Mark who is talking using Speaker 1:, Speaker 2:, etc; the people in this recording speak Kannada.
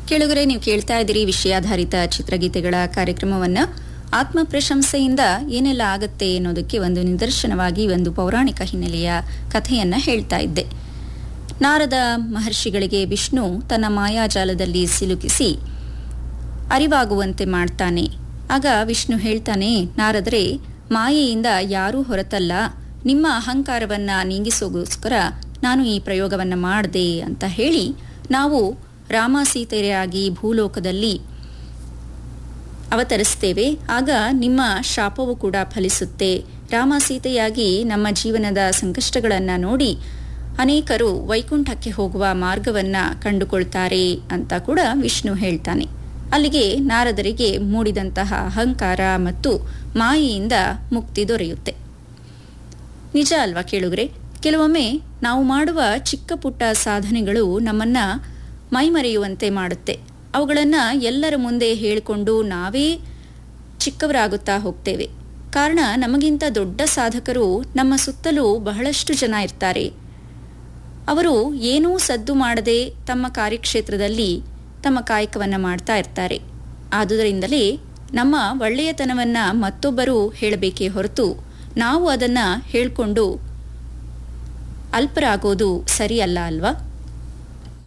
Speaker 1: ಕೆಳಗರೆ ನೀವು ಕೇಳ್ತಾ ಇದ್ದೀರಿ ವಿಷಯಾಧಾರಿತ ಚಿತ್ರಗೀತೆಗಳ ಕಾರ್ಯಕ್ರಮವನ್ನ ಆತ್ಮ ಪ್ರಶಂಸೆಯಿಂದ ಏನೆಲ್ಲ ಆಗತ್ತೆ ಅನ್ನೋದಕ್ಕೆ ಒಂದು ನಿದರ್ಶನವಾಗಿ ಒಂದು ಪೌರಾಣಿಕ ಹಿನ್ನೆಲೆಯ ಕಥೆಯನ್ನ ಹೇಳ್ತಾ ಇದ್ದೆ ನಾರದ ಮಹರ್ಷಿಗಳಿಗೆ ವಿಷ್ಣು ತನ್ನ ಮಾಯಾಜಾಲದಲ್ಲಿ ಸಿಲುಕಿಸಿ ಅರಿವಾಗುವಂತೆ ಮಾಡ್ತಾನೆ ಆಗ ವಿಷ್ಣು ಹೇಳ್ತಾನೆ ನಾರದರೆ ಮಾಯೆಯಿಂದ ಯಾರೂ ಹೊರತಲ್ಲ ನಿಮ್ಮ ಅಹಂಕಾರವನ್ನ ನೀಗಿಸೋಗೋಸ್ಕರ ನಾನು ಈ ಪ್ರಯೋಗವನ್ನ ಮಾಡಿದೆ ಅಂತ ಹೇಳಿ ನಾವು ರಾಮ ಸೀತೆಯರಾಗಿ ಭೂಲೋಕದಲ್ಲಿ ಅವತರಿಸ್ತೇವೆ ಆಗ ನಿಮ್ಮ ಶಾಪವು ಕೂಡ ಫಲಿಸುತ್ತೆ ರಾಮ ಸೀತೆಯಾಗಿ ನಮ್ಮ ಜೀವನದ ಸಂಕಷ್ಟಗಳನ್ನ ನೋಡಿ ಅನೇಕರು ವೈಕುಂಠಕ್ಕೆ ಹೋಗುವ ಮಾರ್ಗವನ್ನ ಕಂಡುಕೊಳ್ತಾರೆ ಅಂತ ಕೂಡ ವಿಷ್ಣು ಹೇಳ್ತಾನೆ ಅಲ್ಲಿಗೆ ನಾರದರಿಗೆ ಮೂಡಿದಂತಹ ಅಹಂಕಾರ ಮತ್ತು ಮಾಯೆಯಿಂದ ಮುಕ್ತಿ ದೊರೆಯುತ್ತೆ ನಿಜ ಅಲ್ವಾ ಕೇಳುಗ್ರೆ ಕೆಲವೊಮ್ಮೆ ನಾವು ಮಾಡುವ ಚಿಕ್ಕ ಪುಟ್ಟ ಸಾಧನೆಗಳು ನಮ್ಮನ್ನ ಮೈಮರೆಯುವಂತೆ ಮಾಡುತ್ತೆ ಅವುಗಳನ್ನು ಎಲ್ಲರ ಮುಂದೆ ಹೇಳಿಕೊಂಡು ನಾವೇ ಚಿಕ್ಕವರಾಗುತ್ತಾ ಹೋಗ್ತೇವೆ ಕಾರಣ ನಮಗಿಂತ ದೊಡ್ಡ ಸಾಧಕರು ನಮ್ಮ ಸುತ್ತಲೂ ಬಹಳಷ್ಟು ಜನ ಇರ್ತಾರೆ ಅವರು ಏನೂ ಸದ್ದು ಮಾಡದೆ ತಮ್ಮ ಕಾರ್ಯಕ್ಷೇತ್ರದಲ್ಲಿ ತಮ್ಮ ಕಾಯಕವನ್ನು ಮಾಡ್ತಾ ಇರ್ತಾರೆ ಆದುದರಿಂದಲೇ ನಮ್ಮ ಒಳ್ಳೆಯತನವನ್ನ ಮತ್ತೊಬ್ಬರು ಹೇಳಬೇಕೇ ಹೊರತು ನಾವು ಅದನ್ನ ಹೇಳ್ಕೊಂಡು ಅಲ್ಪರಾಗೋದು ಸರಿಯಲ್ಲ ಅಲ್ವಾ